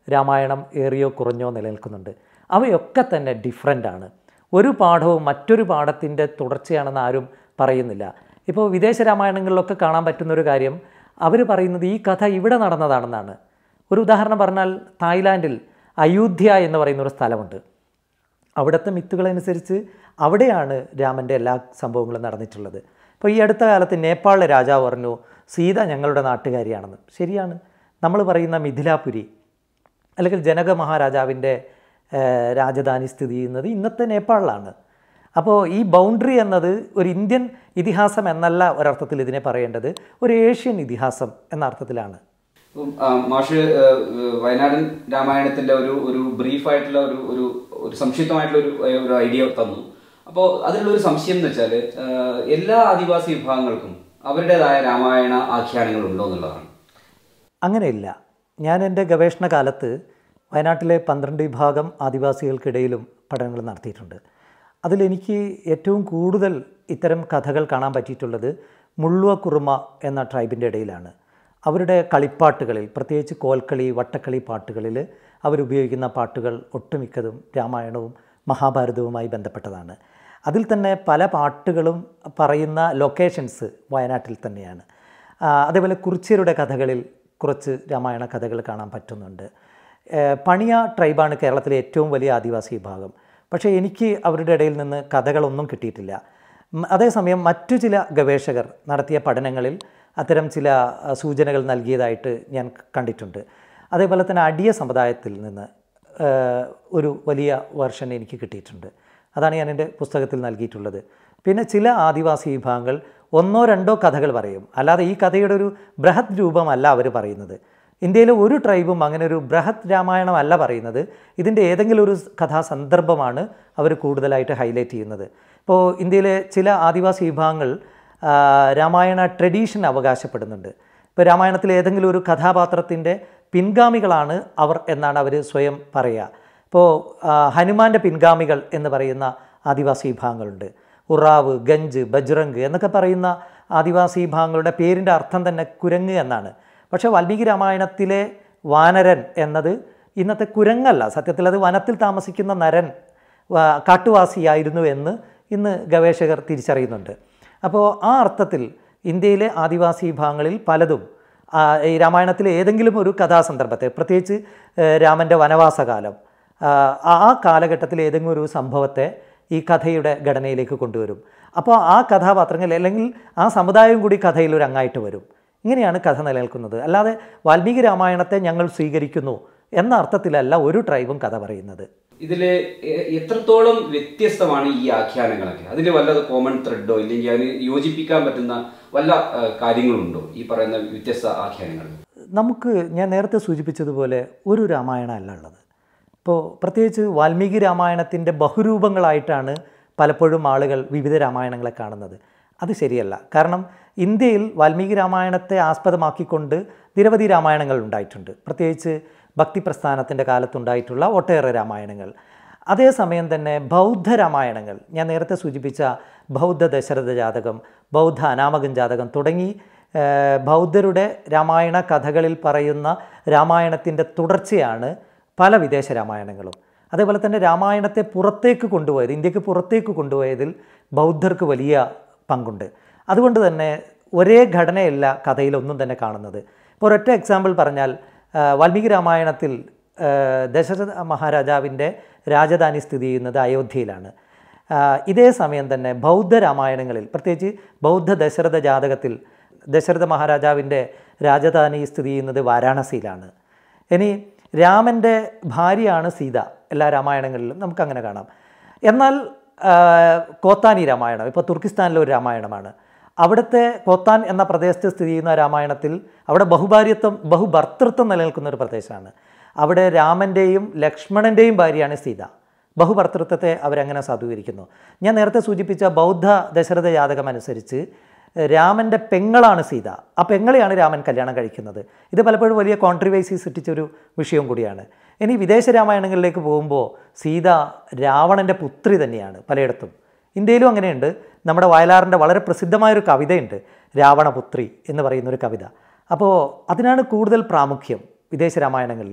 രാമായണം ഏറിയോ കുറഞ്ഞോ നിലനിൽക്കുന്നുണ്ട് അവയൊക്കെ തന്നെ ഡിഫറൻ്റ് ആണ് ഒരു പാഠവും മറ്റൊരു പാഠത്തിൻ്റെ തുടർച്ചയാണെന്ന് ആരും പറയുന്നില്ല ഇപ്പോൾ വിദേശ രാമായണങ്ങളിലൊക്കെ കാണാൻ പറ്റുന്ന ഒരു കാര്യം അവർ പറയുന്നത് ഈ കഥ ഇവിടെ നടന്നതാണെന്നാണ് ഒരു ഉദാഹരണം പറഞ്ഞാൽ തായ്ലാൻഡിൽ അയോധ്യ എന്ന് പറയുന്ന ഒരു സ്ഥലമുണ്ട് അവിടുത്തെ മിത്തുകളനുസരിച്ച് അവിടെയാണ് രാമൻ്റെ എല്ലാ സംഭവങ്ങളും നടന്നിട്ടുള്ളത് ഇപ്പോൾ ഈ അടുത്ത കാലത്ത് നേപ്പാളിലെ രാജാവ് പറഞ്ഞു സീത ഞങ്ങളുടെ നാട്ടുകാരിയാണെന്ന് ശരിയാണ് നമ്മൾ പറയുന്ന മിഥിലാപുരി അല്ലെങ്കിൽ ജനക മഹാരാജാവിൻ്റെ ഏഹ്, രാജധാനി സ്ഥിതി ചെയ്യുന്നത് ഇന്നത്തെ നേപ്പാളിലാണ് അപ്പോൾ ഈ ബൗണ്ടറി എന്നത് ഒരു ഇന്ത്യൻ ഇതിഹാസം എന്നല്ല ഒരർത്ഥത്തിൽ ഇതിനെ പറയേണ്ടത് ഒരു ഏഷ്യൻ ഇതിഹാസം എന്ന അർത്ഥത്തിലാണ്
ഇപ്പം, ആ, മാഷ് ആ, വയനാടൻ രാമായണത്തിന്റെ ഒരു ഒരു ബ്രീഫായിട്ടുള്ള ഒരു ഒരു ഒരു സംക്ഷിപ്തമായിട്ടുള്ള ഒരു ഒരു ഐഡിയ തന്നു അപ്പോൾ അതിലുള്ള ഒരു സംശയം എന്ന് വെച്ചാൽ എല്ലാ ആദിവാസി വിഭാഗങ്ങൾക്കും അവരുടേതായ രാമായണ ആഖ്യാനങ്ങൾ ഉണ്ടോ എന്നുള്ളതാണ്
അങ്ങനെയില്ല ഞാൻ എൻ്റെ ഗവേഷണ കാലത്ത് വയനാട്ടിലെ പന്ത്രണ്ട് വിഭാഗം ആദിവാസികൾക്കിടയിലും പഠനങ്ങൾ നടത്തിയിട്ടുണ്ട് അതിലെനിക്ക് ഏറ്റവും കൂടുതൽ ഇത്തരം കഥകൾ കാണാൻ പറ്റിയിട്ടുള്ളത് മുള്ളുവ കുറുമ എന്ന ട്രൈബിൻ്റെ ഇടയിലാണ് അവരുടെ കളിപ്പാട്ടുകളിൽ പ്രത്യേകിച്ച് കോൽക്കളി വട്ടക്കളി പാട്ടുകളിൽ അവരുപയോഗിക്കുന്ന പാട്ടുകൾ ഒട്ടുമിക്കതും രാമായണവും മഹാഭാരതവുമായി ബന്ധപ്പെട്ടതാണ് അതിൽ തന്നെ പല പാട്ടുകളും പറയുന്ന ലൊക്കേഷൻസ് വയനാട്ടിൽ തന്നെയാണ് ആ, അതേപോലെ കുറിച്യരുടെ കഥകളിൽ കുറച്ച് രാമായണ കഥകൾ കാണാൻ പറ്റുന്നുണ്ട് ഏഹ് പണിയ ട്രൈബാണ് കേരളത്തിലെ ഏറ്റവും വലിയ ആദിവാസി വിഭാഗം പക്ഷേ എനിക്ക് അവരുടെ ഇടയിൽ നിന്ന് കഥകളൊന്നും കിട്ടിയിട്ടില്ല ഉം, അതേസമയം മറ്റു ചില ഗവേഷകർ നടത്തിയ പഠനങ്ങളിൽ അത്തരം ചില ആ, സൂചനകൾ നൽകിയതായിട്ട് ഞാൻ കണ്ടിട്ടുണ്ട് അതേപോലെ തന്നെ അടിയ സമുദായത്തിൽ നിന്ന് ഏഹ്, ഒരു വലിയ വെർഷൻ എനിക്ക് കിട്ടിയിട്ടുണ്ട് അതാണ് ഞാൻ എൻ്റെ പുസ്തകത്തിൽ നൽകിയിട്ടുള്ളത് പിന്നെ ചില ആദിവാസി വിഭാഗങ്ങൾ ഒന്നോ രണ്ടോ കഥകൾ പറയും അല്ലാതെ ഈ കഥയുടെ ഒരു ബൃഹത് രൂപമല്ല അവർ പറയുന്നത് ഇന്ത്യയിലെ ഒരു ട്രൈബും അങ്ങനെ ഒരു ബൃഹത് രാമായണമല്ല പറയുന്നത് ഇതിൻ്റെ ഏതെങ്കിലും ഒരു കഥാസന്ദർഭമാണ് അവർ കൂടുതലായിട്ട് ഹൈലൈറ്റ് ചെയ്യുന്നത് ഇപ്പോൾ ഇന്ത്യയിലെ ചില ആദിവാസി വിഭാഗങ്ങൾ ആ, രാമായണ ട്രഡീഷൻ അവകാശപ്പെടുന്നുണ്ട് ഇപ്പോൾ രാമായണത്തിലെ ഏതെങ്കിലും ഒരു കഥാപാത്രത്തിൻ്റെ പിൻഗാമികളാണ് അവർ എന്നാണ് അവർ സ്വയം പറയുക ഇപ്പോൾ ഹനുമാൻ്റെ പിൻഗാമികൾ എന്ന് പറയുന്ന ആദിവാസി വിഭാഗങ്ങളുണ്ട് ഉറാവ് ഗഞ്ച് ബജ്രംഗ് എന്നൊക്കെ പറയുന്ന ആദിവാസി വിഭാഗങ്ങളുടെ പേരിൻ്റെ അർത്ഥം തന്നെ കുരങ്ങ് എന്നാണ് പക്ഷേ വാൽമീകി രാമായണത്തിലെ വാനരൻ എന്നത് ഇന്നത്തെ കുരങ്ങല്ല സത്യത്തിൽ അത് വനത്തിൽ താമസിക്കുന്ന നരൻ വാ- കാട്ടുവാസിയായിരുന്നു എന്ന് ഇന്ന് ഗവേഷകർ തിരിച്ചറിയുന്നുണ്ട് അപ്പോൾ ആ അർത്ഥത്തിൽ ഇന്ത്യയിലെ ആദിവാസി വിഭാഗങ്ങളിൽ പലതും ആ, ഈ രാമായണത്തിലെ ഏതെങ്കിലും ഒരു കഥാസന്ദർഭത്തെ പ്രത്യേകിച്ച് ഏഹ്, രാമൻ്റെ വനവാസകാലം ആ, ആ കാലഘട്ടത്തിലെ ഏതെങ്കിലും ഒരു സംഭവത്തെ ഈ കഥയുടെ ഘടനയിലേക്ക് കൊണ്ടുവരും അപ്പോൾ ആ കഥാപാത്രങ്ങൾ അല്ലെങ്കിൽ ആ സമുദായം കൂടി കഥയിൽ ഒരു അംഗമായിട്ട് വരും ഇങ്ങനെയാണ് കഥ നിലനിൽക്കുന്നത് അല്ലാതെ വാൽമീകി രാമായണത്തെ ഞങ്ങൾ സ്വീകരിക്കുന്നു എന്ന അർത്ഥത്തിലല്ല ഒരു ട്രൈബും കഥ പറയുന്നത്
ഇതില് എ- എത്രത്തോളം വ്യത്യസ്തമാണ് ഈ ആഖ്യാനങ്ങളൊക്കെ അതിൽ വല്ല കോമൺ ത്രെഡോ ഇല്ലെങ്കിൽ അതിന് യോജിപ്പിക്കാൻ പറ്റുന്ന വല്ല ആ, കാര്യങ്ങളുണ്ടോ ഈ പറയുന്ന വ്യത്യസ്ത ആഖ്യാനങ്ങൾ
നമുക്ക് ഞാൻ നേരത്തെ സൂചിപ്പിച്ചതുപോലെ ഒരു രാമായണം അല്ല ഉള്ളത് ഇപ്പോൾ പ്രത്യേകിച്ച് വാൽമീകി രാമായണത്തിൻ്റെ ബഹുരൂപങ്ങളായിട്ടാണ് പലപ്പോഴും ആളുകൾ വിവിധ രാമായണങ്ങളെ കാണുന്നത് അത് ശരിയല്ല കാരണം ഇന്ത്യയിൽ വാൽമീകി രാമായണത്തെ ആസ്പദമാക്കിക്കൊണ്ട് നിരവധി രാമായണങ്ങൾ ഉണ്ടായിട്ടുണ്ട് പ്രത്യേകിച്ച് ഭക്തി പ്രസ്ഥാനത്തിൻ്റെ കാലത്തുണ്ടായിട്ടുള്ള ഒട്ടേറെ രാമായണങ്ങൾ അതേസമയം തന്നെ ബൗദ്ധ രാമായണങ്ങൾ ഞാൻ നേരത്തെ സൂചിപ്പിച്ച ബൗദ്ധ ദശരഥ ജാതകം ബൗദ്ധ അനാമകൻ ജാതകം തുടങ്ങി ഏഹ്, ബൗദ്ധരുടെ രാമായണ കഥകളിൽ പറയുന്ന രാമായണത്തിൻ്റെ തുടർച്ചയാണ് പല വിദേശ രാമായണങ്ങളും അതേപോലെ തന്നെ രാമായണത്തെ പുറത്തേക്ക് കൊണ്ടുപോയത് ഇന്ത്യക്ക് പുറത്തേക്ക് കൊണ്ടുപോയതിൽ ബൗദ്ധർക്ക് വലിയ പങ്കുണ്ട് അതുകൊണ്ട് തന്നെ ഒരേ ഘടനയല്ല കഥയിലൊന്നും തന്നെ കാണുന്നത് ഇപ്പോൾ ഒരൊറ്റ എക്സാമ്പിൾ പറഞ്ഞാൽ ആ, വാൽമീകി രാമായണത്തിൽ ആ, ദശരഥ മഹാരാജാവിൻ്റെ രാജധാനി സ്ഥിതി ചെയ്യുന്നത് അയോധ്യയിലാണ് ആ, ഇതേ സമയം തന്നെ ബൗദ്ധ രാമായണങ്ങളിൽ പ്രത്യേകിച്ച് ബൗദ്ധ ദശരഥ ജാതകത്തിൽ ദശരഥ മഹാരാജാവിൻ്റെ രാജധാനി സ്ഥിതി ചെയ്യുന്നത് വാരാണസിയിലാണ് ഇനി രാമൻ്റെ ഭാര്യയാണ് സീത എല്ലാ രാമായണങ്ങളിലും നമുക്കങ്ങനെ കാണാം എന്നാൽ ആ, കോത്താനി രാമായണം ഇപ്പോൾ തുർക്കിസ്ഥാനിലെ ഒരു രാമായണമാണ് അവിടുത്തെ കോത്താൻ എന്ന പ്രദേശത്ത് സ്ഥിതി ചെയ്യുന്ന രാമായണത്തിൽ അവിടെ ബഹുഭാര്യത്വം ബഹുഭർത്തൃത്വം നിലനിൽക്കുന്ന ഒരു പ്രദേശമാണ് അവിടെ രാമൻ്റെയും ലക്ഷ്മണൻ്റെയും ഭാര്യയാണ് സീത ബഹുഭർത്തൃത്വത്തെ അവരങ്ങനെ സാധൂകരിക്കുന്നു ഞാൻ നേരത്തെ സൂചിപ്പിച്ച ബൗദ്ധ ദശരഥ ജാതകം അനുസരിച്ച് രാമൻ്റെ പെങ്ങളാണ് സീത ആ പെങ്ങളെയാണ് രാമൻ കല്യാണം കഴിക്കുന്നത് ഇത് പലപ്പോഴും വലിയ കോൺട്രിവേഴ്സി സൃഷ്ടിച്ചൊരു വിഷയം കൂടിയാണ് ഇനി വിദേശ രാമായണങ്ങളിലേക്ക് പോകുമ്പോൾ സീത രാവണൻ്റെ പുത്രി തന്നെയാണ് പലയിടത്തും ഇന്ത്യയിലും അങ്ങനെയുണ്ട് നമ്മുടെ വയലാറിൻ്റെ വളരെ പ്രസിദ്ധമായൊരു കവിതയുണ്ട് രാവണപുത്രി എന്ന് പറയുന്നൊരു കവിത അപ്പോൾ അതിനാണ് കൂടുതൽ പ്രാമുഖ്യം വിദേശ രാമായണങ്ങളിൽ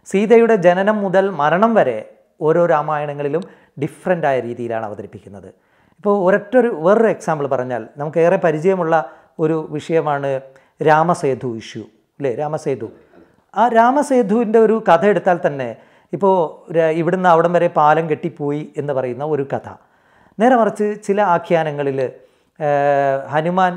സീതയുടെ ജനനം മുതൽ മരണം വരെ ഓരോ രാമായണങ്ങളിലും ഡിഫറൻ്റ് ആയ രീതിയിലാണ് അവതരിപ്പിക്കുന്നത് ഇപ്പോൾ ഒരൊറ്റൊരു വേറൊരു എക്സാമ്പിൾ പറഞ്ഞാൽ നമുക്ക് ഏറെ പരിചയമുള്ള ഒരു വിഷയമാണ് രാമസേതു ഇഷ്യൂ അല്ലേ രാമസേതു ആ രാമസേതുവിൻ്റെ ഒരു കഥ എടുത്താൽ തന്നെ ഇപ്പോൾ ര- ഇവിടുന്ന് അവിടം വരെ പാലം കെട്ടിപ്പോയി എന്ന് പറയുന്ന ഒരു കഥ നേരെ മറിച്ച് ചില ആഖ്യാനങ്ങളിൽ ഹനുമാൻ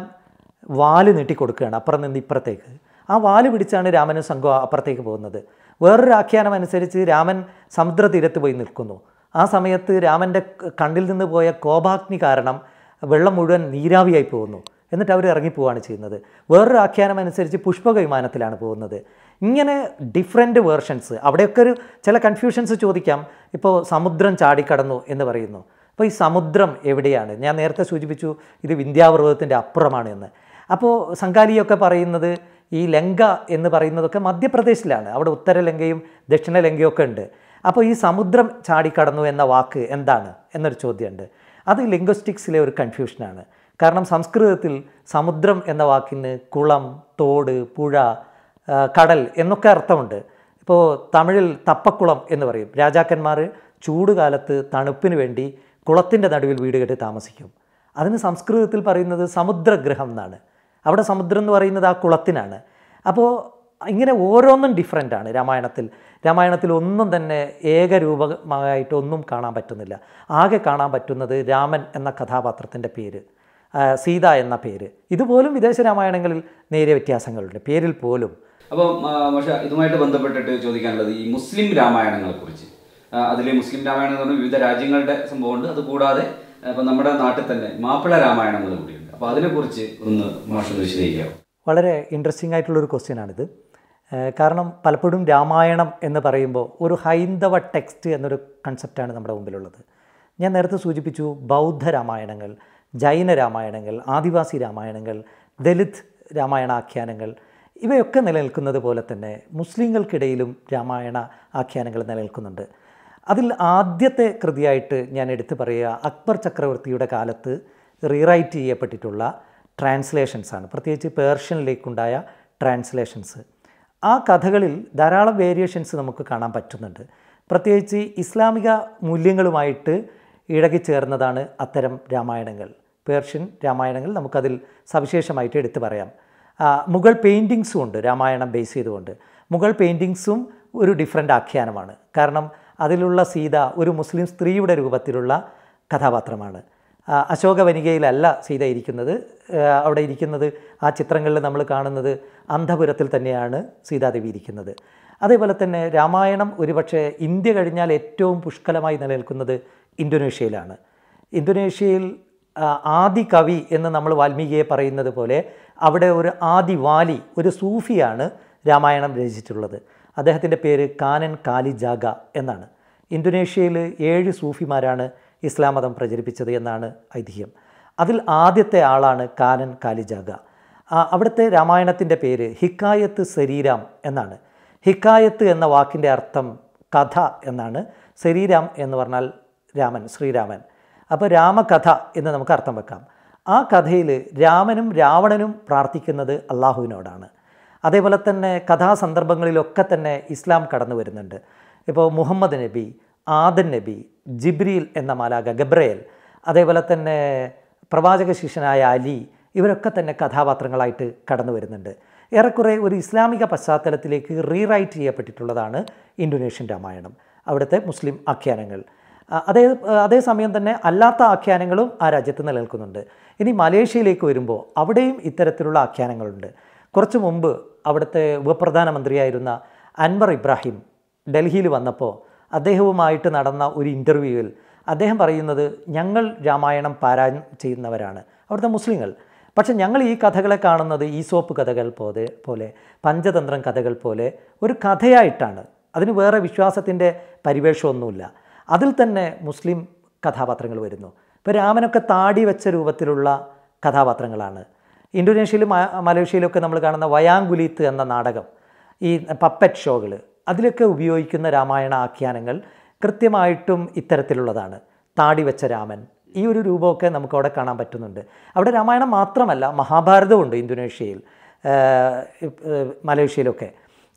വാല് നീട്ടിക്കൊടുക്കുകയാണ് അപ്പുറം നിന്ന് ഇപ്പുറത്തേക്ക് ആ വാല് പിടിച്ചാണ് രാമനും സംഘം അപ്പുറത്തേക്ക് പോകുന്നത് വേറൊരു ആഖ്യാനം അനുസരിച്ച് രാമൻ സമുദ്രതീരത്ത് പോയി നിൽക്കുന്നു ആ സമയത്ത് രാമൻ്റെ ക- കണ്ണിൽ നിന്ന് പോയ കോപാഗ്നി കാരണം വെള്ളം മുഴുവൻ നീരാവിയായി പോകുന്നു എന്നിട്ട് അവർ ഇറങ്ങിപ്പോവാണ് ചെയ്യുന്നത് വേറൊരു ആഖ്യാനം അനുസരിച്ച് പുഷ്പക വിമാനത്തിലാണ് പോകുന്നത് ഇങ്ങനെ ഡിഫറെൻറ്റ് വേർഷൻസ് അവിടെയൊക്കെ ഒരു ചില കൺഫ്യൂഷൻസ് ചോദിക്കാം ഇപ്പോൾ സമുദ്രം ചാടിക്കടന്നു എന്ന് പറയുന്നു അപ്പോൾ ഈ സമുദ്രം എവിടെയാണ് ഞാൻ നേരത്തെ സൂചിപ്പിച്ചു ഇത് വിന്ധ്യാപർവ്വതത്തിൻ്റെ അപ്പുറമാണ് എന്ന് അപ്പോൾ സംഘാലിയൊക്കെ പറയുന്നത് ഈ ലങ്ക എന്ന് പറയുന്നതൊക്കെ മധ്യപ്രദേശിലാണ് അവിടെ ഉത്തരലങ്കയും ദക്ഷിണലങ്കയും ഒക്കെ ഉണ്ട് അപ്പോൾ ഈ സമുദ്രം ചാടിക്കടന്നു എന്ന വാക്ക് എന്താണ് എന്നൊരു ചോദ്യമുണ്ട് അത് ലിംഗ്വസ്റ്റിക്സിലെ ഒരു കൺഫ്യൂഷനാണ് കാരണം സംസ്കൃതത്തിൽ സമുദ്രം എന്ന വാക്കിന് കുളം തോട് പുഴ ആ, കടൽ എന്നൊക്കെ അർത്ഥമുണ്ട് ഇപ്പോൾ തമിഴിൽ തപ്പക്കുളം എന്ന് പറയും രാജാക്കന്മാർ ചൂടുകാലത്ത് തണുപ്പിന് വേണ്ടി കുളത്തിൻ്റെ നടുവിൽ വീട് കെട്ടി താമസിക്കും അതിന് സംസ്കൃതത്തിൽ പറയുന്നത് സമുദ്രഗ്രഹം എന്നാണ് അവിടെ സമുദ്രം എന്ന് പറയുന്നത് ആ കുളത്തിനാണ് അപ്പോൾ ഇങ്ങനെ ഓരോന്നും ഡിഫറെൻ്റ് ആണ് രാമായണത്തിൽ രാമായണത്തിൽ ഒന്നും തന്നെ ഏകരൂപമായിട്ട് ഒന്നും കാണാൻ പറ്റുന്നില്ല ആകെ കാണാൻ പറ്റുന്നത് രാമൻ എന്ന കഥാപാത്രത്തിൻ്റെ പേര് ആ, സീത എന്ന പേര് ഇതുപോലും വിദേശ രാമായണങ്ങളിൽ നേരിയ വ്യത്യാസങ്ങളുണ്ട് പേരിൽ പോലും
അപ്പം പക്ഷേ ഇതുമായിട്ട് ബന്ധപ്പെട്ടിട്ട് ചോദിക്കാനുള്ളത് ഈ മുസ്ലിം രാമായണങ്ങളെ കുറിച്ച് അതിൽ മുസ്ലിം രാമായണം എന്ന് പറഞ്ഞാൽ വിവിധ രാജ്യങ്ങളുടെ സംഭവമുണ്ട് അതുകൂടാതെ ഇപ്പം നമ്മുടെ നാട്ടിൽ തന്നെ മാപ്പിള രാമായണങ്ങൾ കൂടിയുണ്ട് അപ്പോൾ അതിനെക്കുറിച്ച് ഒന്ന് മോശം വിശദീകരിക്കാമോ
വളരെ ഇൻട്രസ്റ്റിംഗ് ആയിട്ടുള്ളൊരു ക്വസ്റ്റ്യനാണിത് ഏഹ് കാരണം പലപ്പോഴും രാമായണം എന്ന് പറയുമ്പോൾ ഒരു ഹൈന്ദവ ടെക്സ്റ്റ് എന്നൊരു കൺസെപ്റ്റാണ് നമ്മുടെ മുമ്പിലുള്ളത് ഞാൻ നേരത്തെ സൂചിപ്പിച്ചു ബൗദ്ധ രാമായണങ്ങൾ ജൈന രാമായണങ്ങൾ ആദിവാസി രാമായണങ്ങൾ ദലിത് രാമായണാഖ്യാനങ്ങൾ ഇവയൊക്കെ നിലനിൽക്കുന്നത് പോലെ തന്നെ മുസ്ലിങ്ങൾക്കിടയിലും രാമായണ ആഖ്യാനങ്ങൾ നിലനിൽക്കുന്നുണ്ട് അതിൽ ആദ്യത്തെ കൃതിയായിട്ട് ഞാൻ എടുത്തു പറയുക അക്ബർ ചക്രവർത്തിയുടെ കാലത്ത് റീറൈറ്റ് ചെയ്യപ്പെട്ടിട്ടുള്ള ട്രാൻസ്ലേഷൻസ് ആണ് പ്രത്യേകിച്ച് പേർഷ്യനിലേക്കുണ്ടായ ട്രാൻസ്ലേഷൻസ് ആ കഥകളിൽ ധാരാളം വേരിയേഷൻസ് നമുക്ക് കാണാൻ പറ്റുന്നുണ്ട് പ്രത്യേകിച്ച് ഇസ്ലാമിക മൂല്യങ്ങളുമായിട്ട് ഇഴകിച്ചേർന്നതാണ് അത്തരം രാമായണങ്ങൾ പേർഷ്യൻ രാമായണങ്ങൾ നമുക്കതിൽ സവിശേഷമായിട്ട് എടുത്തു പറയാം ആ, മുഗൾ പെയിൻറ്റിങ്സും ഉണ്ട് രാമായണം ബേസ് ചെയ്തുകൊണ്ട് മുഗൾ പെയിൻറ്റിങ്സും ഒരു ഡിഫറെൻ്റ് ആഖ്യാനമാണ് കാരണം അതിലുള്ള സീത ഒരു മുസ്ലിം സ്ത്രീയുടെ രൂപത്തിലുള്ള കഥാപാത്രമാണ് ആ, അശോകവനികയിലല്ല സീത ഇരിക്കുന്നത് ആ, അവിടെ ഇരിക്കുന്നത് ആ ചിത്രങ്ങളിൽ നമ്മൾ കാണുന്നത് അന്ധപുരത്തിൽ തന്നെയാണ് സീതാദേവി ഇരിക്കുന്നത് അതേപോലെ തന്നെ രാമായണം ഒരുപക്ഷെ ഇന്ത്യ കഴിഞ്ഞാൽ ഏറ്റവും പുഷ്കലമായി നിലനിൽക്കുന്നത് ഇന്തോനേഷ്യയിലാണ് ഇന്തോനേഷ്യയിൽ ആ, ആദി കവി എന്ന് നമ്മൾ വാൽമീകിയെ പറയുന്നത് പോലെ അവിടെ ഒരു ആദി വാലി ഒരു സൂഫിയാണ് രാമായണം രചിച്ചിട്ടുള്ളത് അദ്ദേഹത്തിൻ്റെ പേര് കാനൻ കാലിജാഗ എന്നാണ് ഇന്തോനേഷ്യയിൽ ഏഴ് സൂഫിമാരാണ് ഇസ്ലാം മതം പ്രചരിപ്പിച്ചത് എന്നാണ് ഐതിഹ്യം അതിൽ ആദ്യത്തെ ആളാണ് കാനൻ കാലിജാഗ ആ, അവിടുത്തെ രാമായണത്തിൻ്റെ പേര് ഹിക്കായത്ത് സരീരാം എന്നാണ് ഹിക്കായത്ത് എന്ന വാക്കിൻ്റെ അർത്ഥം കഥ എന്നാണ് സരീരാം എന്ന് പറഞ്ഞാൽ രാമൻ ശ്രീരാമൻ അപ്പോൾ രാമകഥ എന്ന് നമുക്ക് അർത്ഥം വെക്കാം ആ കഥയിൽ രാമനും രാവണനും പ്രാർത്ഥിക്കുന്നത് അള്ളാഹുവിനോടാണ് അതേപോലെ തന്നെ കഥാസന്ദർഭങ്ങളിലൊക്കെ തന്നെ ഇസ്ലാം കടന്നു വരുന്നുണ്ട് ഇപ്പോൾ മുഹമ്മദ് നബി ആദൻ നബി ജിബ്രീൽ എന്ന മാലാക ഗബ്രയേൽ അതേപോലെ തന്നെ പ്രവാചക ശിഷ്യനായ അലി ഇവരൊക്കെ തന്നെ കഥാപാത്രങ്ങളായിട്ട് കടന്നു വരുന്നുണ്ട് ഏറെക്കുറെ ഒരു ഇസ്ലാമിക പശ്ചാത്തലത്തിലേക്ക് റീറൈറ്റ് ചെയ്യപ്പെട്ടിട്ടുള്ളതാണ് ഇന്തോനേഷ്യൻ രാമായണം അവിടുത്തെ മുസ്ലിം ആഖ്യാനങ്ങൾ ആ, അതേ അതേസമയം തന്നെ അല്ലാത്ത ആഖ്യാനങ്ങളും ആ രാജ്യത്ത് നിലനിൽക്കുന്നുണ്ട് ഇനി മലേഷ്യയിലേക്ക് വരുമ്പോൾ അവിടെയും ഇത്തരത്തിലുള്ള ആഖ്യാനങ്ങളുണ്ട് കുറച്ച് മുമ്പ് അവിടുത്തെ ഉപപ്രധാനമന്ത്രിയായിരുന്ന അൻവർ ഇബ്രാഹിം ഡൽഹിയിൽ വന്നപ്പോൾ അദ്ദേഹവുമായിട്ട് നടന്ന ഒരു ഇൻ്റർവ്യൂവിൽ അദ്ദേഹം പറയുന്നത് ഞങ്ങൾ രാമായണം പാരായണം ചെയ്യുന്നവരാണ് അവിടുത്തെ മുസ്ലിങ്ങൾ പക്ഷെ ഞങ്ങൾ ഈ കഥകളെ കാണുന്നത് ഈസോപ്പ് കഥകൾ പോലെ പോലെ പഞ്ചതന്ത്രം കഥകൾ പോലെ ഒരു കഥയായിട്ടാണ് അതിന് വേറെ വിശ്വാസത്തിൻ്റെ പരിവേഷമൊന്നുമില്ല അതിൽ തന്നെ മുസ്ലിം കഥാപാത്രങ്ങൾ വരുന്നു ഇപ്പോൾ രാമനൊക്കെ താടി വെച്ച രൂപത്തിലുള്ള കഥാപാത്രങ്ങളാണ് ഇന്തോനേഷ്യയിലും മ- മലേഷ്യയിലൊക്കെ നമ്മൾ കാണുന്ന വയാങ്കുലീത്ത് എന്ന നാടകം ഈ പപ്പറ്റ് ഷോകൾ അതിലൊക്കെ ഉപയോഗിക്കുന്ന രാമായണ ആഖ്യാനങ്ങൾ കൃത്യമായിട്ടും ഇത്തരത്തിലുള്ളതാണ് താടി വെച്ച രാമൻ ഈ ഒരു രൂപമൊക്കെ നമുക്ക് അവിടെ കാണാൻ പറ്റുന്നുണ്ട് അവിടെ രാമായണം മാത്രമല്ല മഹാഭാരതമുണ്ട് ഇന്തോനേഷ്യയിൽ ഏഹ്, ഏഹ്, മലേഷ്യയിലൊക്കെ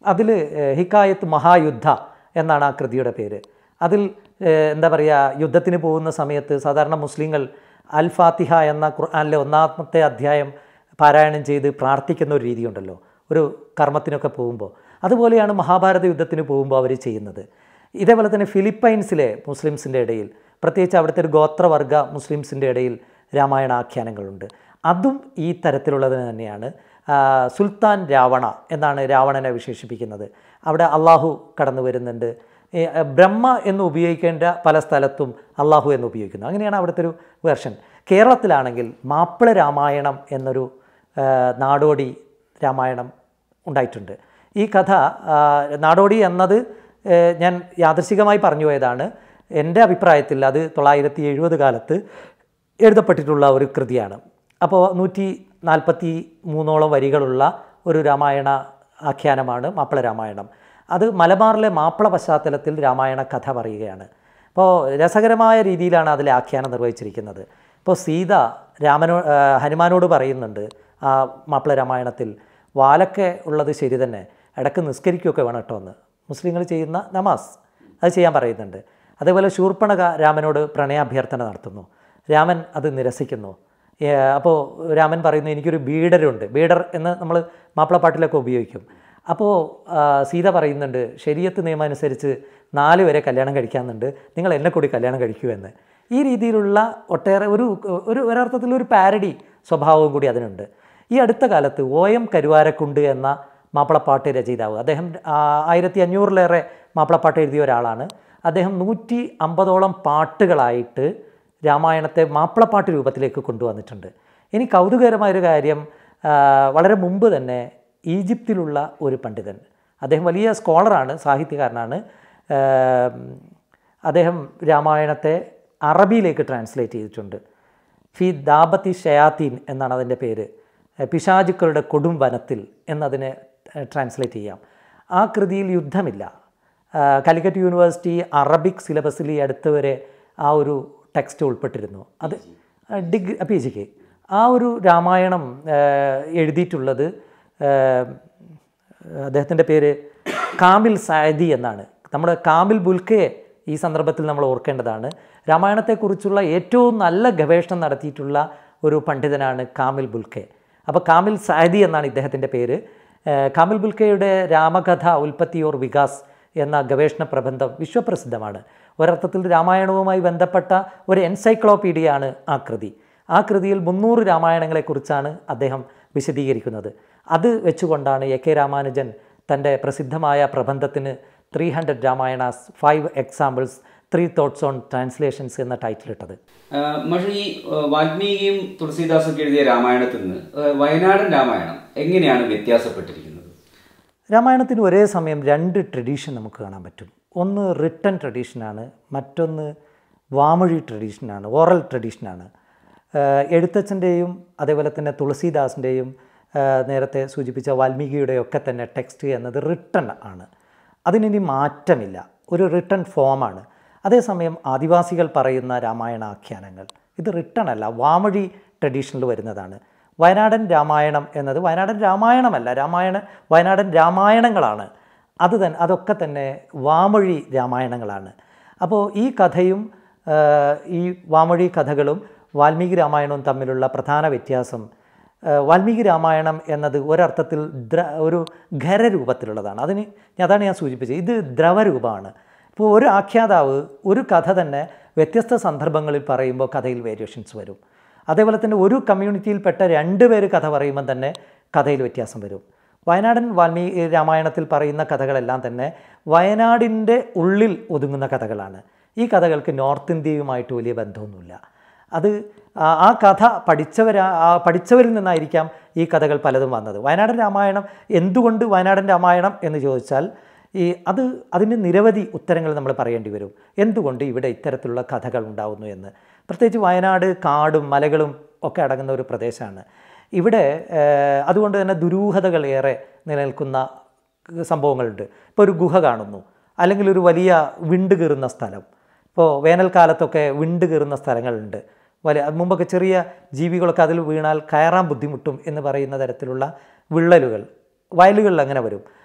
അതിൽ ഹിക്കായത്ത് മഹായുദ്ധ എന്നാണ് ആ കൃതിയുടെ പേര് അതിൽ ഏഹ്, എന്താ പറയുക യുദ്ധത്തിന് പോകുന്ന സമയത്ത് സാധാരണ മുസ്ലിങ്ങൾ അൽ ഫാത്തിഹ എന്ന ഖുർആനിലെ ഒന്നാമത്തെ അധ്യായം പാരായണം ചെയ്ത് പ്രാർത്ഥിക്കുന്ന ഒരു രീതിയുണ്ടല്ലോ ഒരു കർമ്മത്തിനൊക്കെ പോകുമ്പോൾ അതുപോലെയാണ് മഹാഭാരത യുദ്ധത്തിന് പോകുമ്പോൾ അവർ ചെയ്യുന്നത് ഇതേപോലെ തന്നെ ഫിലിപ്പൈൻസിലെ മുസ്ലിംസിൻ്റെ ഇടയിൽ പ്രത്യേകിച്ച് അവിടുത്തെ ഒരു ഗോത്രവർഗ മുസ്ലിംസിൻ്റെ ഇടയിൽ രാമായണ ആഖ്യാനങ്ങളുണ്ട് അതും ഈ തരത്തിലുള്ളത് തന്നെയാണ് ആ, സുൽത്താൻ രാവണ എന്നാണ് രാവണനെ വിശേഷിപ്പിക്കുന്നത് അവിടെ അള്ളാഹു കടന്നു വരുന്നുണ്ട് ഈ, അഹ്, ബ്രഹ്മ എന്ന് ഉപയോഗിക്കേണ്ട പല സ്ഥലത്തും അള്ളാഹു എന്ന് ഉപയോഗിക്കുന്നു അങ്ങനെയാണ് അവിടുത്തെ ഒരു വേർഷൻ കേരളത്തിലാണെങ്കിൽ മാപ്പിള രാമായണം എന്നൊരു ആ, നാടോടി രാമായണം ഉണ്ടായിട്ടുണ്ട് ഈ കഥ ആ, നാടോടി എന്നത് ഏ, ഞാൻ യാദൃശികമായി പറഞ്ഞു പോയതാണ് എൻ്റെ അഭിപ്രായത്തിൽ അത് തൊള്ളായിരത്തി എഴുപത് കാലത്ത് എഴുതപ്പെട്ടിട്ടുള്ള ഒരു കൃതിയാണ് അപ്പോൾ നൂറ്റി നാൽപ്പത്തി മൂന്നോളം വരികളുള്ള ഒരു രാമായണ ആഖ്യാനമാണ് മാപ്പിള രാമായണം അത് മലബാറിലെ മാപ്പിള പശ്ചാത്തലത്തിൽ രാമായണ കഥ പറയുകയാണ് അപ്പോൾ രസകരമായ രീതിയിലാണ് അതിലെ ആഖ്യാനം നിർവഹിച്ചിരിക്കുന്നത് ഇപ്പോൾ സീത രാമനോ ആ, ഹനുമാനോട് പറയുന്നുണ്ട് ആ മാപ്പിള രാമായണത്തിൽ വാലൊക്കെ ഉള്ളത് ശരി തന്നെ ഇടയ്ക്ക് നിസ്കരിക്കുകയൊക്കെ വേണം കേട്ടോ എന്ന് മുസ്ലിങ്ങൾ ചെയ്യുന്ന നമാസ് അത് ചെയ്യാൻ പറയുന്നുണ്ട് അതേപോലെ ശൂർപ്പണക രാമനോട് പ്രണയാഭ്യർത്ഥന നടത്തുന്നു രാമൻ അത് നിരസിക്കുന്നു അപ്പോൾ രാമൻ പറയുന്നു എനിക്കൊരു ബീഡരുണ്ട് ബീഡർ എന്ന് നമ്മൾ മാപ്പിളപ്പാട്ടിലൊക്കെ ഉപയോഗിക്കും അപ്പോൾ സീത പറയുന്നുണ്ട് ശരീരത്ത് നിയമം അനുസരിച്ച് നാല് വരെ കല്യാണം കഴിക്കാമെന്നുണ്ട് നിങ്ങൾ എന്നെ കൂടി കല്യാണം കഴിക്കൂ എന്ന് ഈ രീതിയിലുള്ള ഒട്ടേറെ ഒരു ഒരു ഒരർത്ഥത്തിൽ ഒരു പാരഡി സ്വഭാവവും കൂടി അതിനുണ്ട് ഈ അടുത്ത കാലത്ത് ഒ എം കരുവാരക്കുണ്ട് എന്ന മാപ്പിളപ്പാട്ട് രചയിതാവ് അദ്ദേഹം ആ, ആയിരത്തി അഞ്ഞൂറിലേറെ മാപ്പിളപ്പാട്ട് എഴുതിയ ഒരാളാണ് അദ്ദേഹം നൂറ്റി അമ്പതോളം പാട്ടുകളായിട്ട് രാമായണത്തെ മാപ്പിളപ്പാട്ട് രൂപത്തിലേക്ക് കൊണ്ടുവന്നിട്ടുണ്ട് ഇനി കൗതുകകരമായൊരു കാര്യം ആ, വളരെ മുമ്പ് തന്നെ ഈജിപ്തിലുള്ള ഒരു പണ്ഡിതൻ അദ്ദേഹം വലിയ സ്കോളറാണ് സാഹിത്യകാരനാണ് ആ, അദ്ദേഹം രാമായണത്തെ അറബിയിലേക്ക് ട്രാൻസ്ലേറ്റ് ചെയ്തിട്ടുണ്ട് ഫി ദാബത്തി ഷയാത്തീൻ എന്നാണ് അതിൻ്റെ പേര് എഹ് പിശാചുക്കളുടെ കൊടും വനത്തിൽ എന്നതിനെ എഹ് ട്രാൻസ്ലേറ്റ് ചെയ്യാം ആ കൃതിയിൽ യുദ്ധമില്ല ആ, കാലിക്കറ്റ് യൂണിവേഴ്സിറ്റി അറബിക് സിലബസിൽ ഈ അടുത്ത് വരെ ആ ഒരു ടെക്സ്റ്റ് ഉൾപ്പെട്ടിരുന്നു അത് ഡിഗ്രി പി ജിക്ക് ആ ഒരു രാമായണം ഏഹ്, എഴുതിയിട്ടുള്ളത് ഏഹ്, അദ്ദേഹത്തിൻ്റെ പേര് കാമിൽ സായദി എന്നാണ് നമ്മുടെ കാമിൽ ബുൽക്കയെ ഈ സന്ദർഭത്തിൽ നമ്മൾ ഓർക്കേണ്ടതാണ് രാമായണത്തെക്കുറിച്ചുള്ള ഏറ്റവും നല്ല ഗവേഷണം നടത്തിയിട്ടുള്ള ഒരു പണ്ഡിതനാണ് കാമിൽ ബുൽക്കെ അപ്പോൾ കാമിൽ സായദി എന്നാണ് ഇദ്ദേഹത്തിൻ്റെ പേര് ഏഹ് കാമിൽ ബുൽക്കയുടെ രാമകഥ ഉൽപ്പത്തി ഓർ വികാസ് എന്ന ഗവേഷണ പ്രബന്ധം വിശ്വപ്രസിദ്ധമാണ് ഒരർത്ഥത്തിൽ രാമായണവുമായി ബന്ധപ്പെട്ട ഒരു എൻസൈക്ലോപീഡിയയാണ് ആ കൃതി ആ കൃതിയിൽ മുന്നൂറ് രാമായണങ്ങളെക്കുറിച്ചാണ് അദ്ദേഹം വിശദീകരിക്കുന്നത് അത് വെച്ചുകൊണ്ടാണ് എ കെ രാമാനുജൻ തൻ്റെ പ്രസിദ്ധമായ പ്രബന്ധത്തിന് three hundred Ramayanas five examples three thoughts on translations എന്ന ടൈറ്റിൽ ഇട്ടത്
പക്ഷേ ഈ ആ, വാൽമീകിയും തുളസീദാസൊക്കെ എഴുതിയ രാമായണത്തിൽ നിന്ന് ആ, വയനാടൻ രാമായണം എങ്ങനെയാണ് വ്യത്യാസപ്പെട്ടിരിക്കുന്നത്
രാമായണത്തിന് ഒരേ സമയം രണ്ട് ട്രഡീഷൻ നമുക്ക് കാണാൻ പറ്റും ഒന്ന് റിട്ടൺ ട്രഡീഷനാണ് മറ്റൊന്ന് വാമൊഴി ട്രഡീഷനാണ് ഓറൽ ട്രഡീഷനാണ് ഏഹ് എഴുത്തച്ഛൻ്റെയും അതേപോലെ തന്നെ തുളസീദാസിൻ്റെയും ഏഹ് നേരത്തെ സൂചിപ്പിച്ച വാൽമീകിയുടെയും ഒക്കെ തന്നെ ടെക്സ്റ്റ് എന്നത് റിട്ടൺ ആണ് അതിനിനി മാറ്റമില്ല ഒരു റിട്ടൺ ഫോമാണ് അതേസമയം ആദിവാസികൾ പറയുന്ന രാമായണാഖ്യാനങ്ങൾ ഇത് റിട്ടൺ അല്ല വാമൊഴി ട്രഡീഷനിൽ വരുന്നതാണ് വയനാടൻ രാമായണം എന്നത് വയനാടൻ രാമായണമല്ല രാമായണ വയനാടൻ രാമായണങ്ങളാണ് അത് തന്നെ അതൊക്കെ തന്നെ വാമൊഴി രാമായണങ്ങളാണ് അപ്പോൾ ഈ കഥയും ആ, ഈ വാമൊഴി കഥകളും വാൽമീകി രാമായണവും തമ്മിലുള്ള പ്രധാന വ്യത്യാസം ആ, വാൽമീകി രാമായണം എന്നത് ഒരർത്ഥത്തിൽ ദ്ര ഒരു ഖരരൂപത്തിലുള്ളതാണ് അതിന് അതാണ് ഞാൻ സൂചിപ്പിച്ചത് ഇത് ദ്രവരൂപമാണ് ഇപ്പോൾ ഒരു ആഖ്യാതാവ് ഒരു കഥ തന്നെ വ്യത്യസ്ത സന്ദർഭങ്ങളിൽ പറയുമ്പോൾ കഥയിൽ വേരിയേഷൻസ് വരും അതേപോലെ തന്നെ ഒരു കമ്മ്യൂണിറ്റിയിൽപ്പെട്ട രണ്ട് പേര് കഥ പറയുമ്പോൾ തന്നെ കഥയിൽ വ്യത്യാസം വരും വയനാടൻ വാൽമീകി രാമായണത്തിൽ പറയുന്ന കഥകളെല്ലാം തന്നെ വയനാടിൻ്റെ ഉള്ളിൽ ഒതുങ്ങുന്ന കഥകളാണ് ഈ കഥകൾക്ക് നോർത്ത് ഇന്ത്യയുമായിട്ട് വലിയ ബന്ധമൊന്നുമില്ല അത് ആ- ആ കഥ പഠിച്ചവരാ ആ പഠിച്ചവരിൽ നിന്നായിരിക്കാം ഈ കഥകൾ പലതും വന്നത് വയനാടൻ രാമായണം എന്തുകൊണ്ട് വയനാടൻ രാമായണം എന്ന് ചോദിച്ചാൽ ഈ അത് അതിന് നിരവധി ഉത്തരങ്ങൾ നമ്മൾ പറയേണ്ടി വരും എന്തുകൊണ്ട് ഇവിടെ ഇത്തരത്തിലുള്ള കഥകൾ ഉണ്ടാവുന്നു എന്ന് പ്രത്യേകിച്ച് വയനാട് കാടും മലകളും ഒക്കെ അടങ്ങുന്ന ഒരു പ്രദേശമാണ് ഇവിടെ ഏഹ്, അതുകൊണ്ട് തന്നെ ദുരൂഹതകൾ ഏറെ നിലനിൽക്കുന്ന സംഭവങ്ങളുണ്ട് ഇപ്പോൾ ഒരു ഗുഹ കാണുന്നു അല്ലെങ്കിൽ ഒരു വലിയ വിണ്ട് കീറുന്ന സ്ഥലം ഇപ്പോൾ വേനൽക്കാലത്തൊക്കെ വിണ്ട് കീറുന്ന സ്ഥലങ്ങളുണ്ട് വലിയ മുമ്പൊക്കെ ചെറിയ ജീവികളൊക്കെ അതിൽ വീണാൽ കയറാൻ ബുദ്ധിമുട്ടും എന്ന് പറയുന്ന തരത്തിലുള്ള വിള്ളലുകൾ വയലുകളിൽ അങ്ങനെ വരും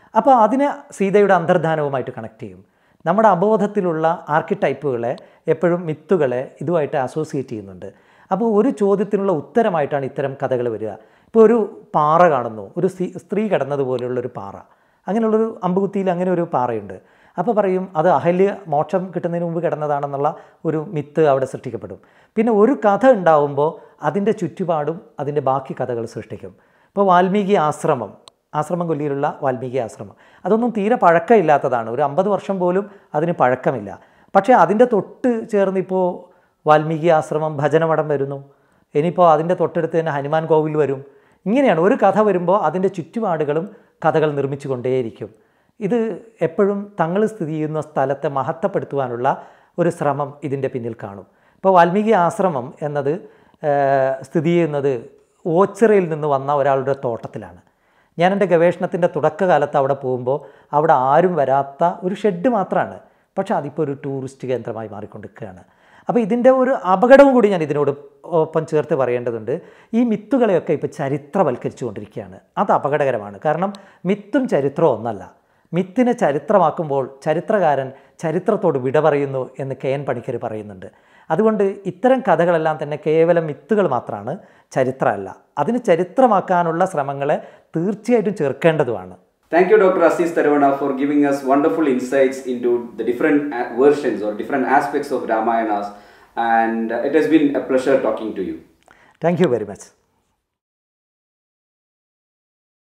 അപ്പോൾ അതിനെ സീതയുടെ അന്തർധാനവുമായിട്ട് കണക്ട് ചെയ്യും നമ്മുടെ അബോധത്തിലുള്ള ആർക്കിടൈപ്പുകളെ എപ്പോഴും മിത്തുകളെ ഇതുമായിട്ട് അസോസിയേറ്റ് ചെയ്യുന്നുണ്ട് അപ്പോൾ ഒരു ചോദ്യത്തിനുള്ള ഉത്തരമായിട്ടാണ് ഇത്തരം കഥകൾ വരിക ഇപ്പോൾ ഒരു പാറ കാണുന്നു ഒരു സ്ത്രീ സ്ത്രീ കിടന്നതുപോലെയുള്ള ഒരു പാറ അങ്ങനെയുള്ളൊരു അമ്പുകുത്തിയിൽ അങ്ങനെ ഒരു പാറയുണ്ട് അപ്പോൾ പറയും അത് അഹല്യ മോക്ഷം കിട്ടുന്നതിന് മുമ്പ് കിടന്നതാണെന്നുള്ള ഒരു മിത്ത് അവിടെ സൃഷ്ടിക്കപ്പെടും പിന്നെ ഒരു കഥ ഉണ്ടാവുമ്പോൾ അതിൻ്റെ ചുറ്റുപാടും അതിൻ്റെ ബാക്കി കഥകൾ സൃഷ്ടിക്കും ഇപ്പോൾ വാൽമീകി ആശ്രമം ആശ്രമം കൊല്ലിയിലുള്ള വാൽമീകി ആശ്രമം അതൊന്നും തീരെ പഴക്കമില്ലാത്തതാണ് ഒരു അമ്പത് വർഷം പോലും അതിന് പഴക്കമില്ല പക്ഷേ അതിൻ്റെ തൊട്ട് ചേർന്ന് ഇപ്പോൾ വാൽമീകി ആശ്രമം ഭജനമഠം വരുന്നു ഇനിയിപ്പോൾ അതിൻ്റെ തൊട്ടടുത്ത് തന്നെ ഹനുമാൻ കോവിൽ വരും ഇങ്ങനെയാണ് ഒരു കഥ വരുമ്പോൾ അതിൻ്റെ ചുറ്റുപാടുകളും കഥകൾ നിർമ്മിച്ചു കൊണ്ടേയിരിക്കും ഇത് എപ്പോഴും തങ്ങൾ സ്ഥിതി ചെയ്യുന്ന സ്ഥലത്തെ മഹത്വപ്പെടുത്തുവാനുള്ള ഒരു ശ്രമം ഇതിൻ്റെ പിന്നിൽ കാണും ഇപ്പോൾ വാൽമീകി ആശ്രമം എന്നത് ഏഹ്, സ്ഥിതി ചെയ്യുന്നത് ഓച്ചിറയിൽ നിന്ന് വന്ന ഒരാളുടെ തോട്ടത്തിലാണ് ഞാൻ എൻ്റെ ഗവേഷണത്തിൻ്റെ തുടക്കകാലത്ത് അവിടെ പോകുമ്പോൾ അവിടെ ആരും വരാത്ത ഒരു ഷെഡ് മാത്രമാണ് പക്ഷേ അതിപ്പോൾ ഒരു ടൂറിസ്റ്റ് കേന്ദ്രമായി മാറിക്കൊണ്ടിരിക്കുകയാണ് അപ്പോൾ ഇതിൻ്റെ ഒരു അപകടവും കൂടി ഞാൻ ഇതിനോട് ഒപ്പം ചേർത്ത് പറയേണ്ടതുണ്ട് ഈ മിത്തുകളെയൊക്കെ ഇപ്പോൾ ചരിത്രവൽക്കരിച്ചു കൊണ്ടിരിക്കുകയാണ് അത് അപകടകരമാണ് കാരണം മിത്തും ചരിത്രവും ഒന്നല്ല മിത്തിനെ ചരിത്രമാക്കുമ്പോൾ ചരിത്രകാരൻ ചരിത്രത്തോട് വിട പറയുന്നു എന്ന് കെ എൻ പണിക്കർ പറയുന്നുണ്ട് അതുകൊണ്ട് ഇത്തരം കഥകളെല്ലാം തന്നെ കേവലം മിത്തുകൾ മാത്രമാണ് ചരിത്രമല്ല അതിന് ചരിത്രമാക്കാനുള്ള ശ്രമങ്ങളെ തീർച്ചയായിട്ടും ചേർക്കേണ്ടതുമാണ്
Thank you, Dr. Assis Taruvana, for giving us wonderful insights into the different uh, versions or different aspects of Ramayanas. And uh, it has been a pleasure talking to you.
Thank you very much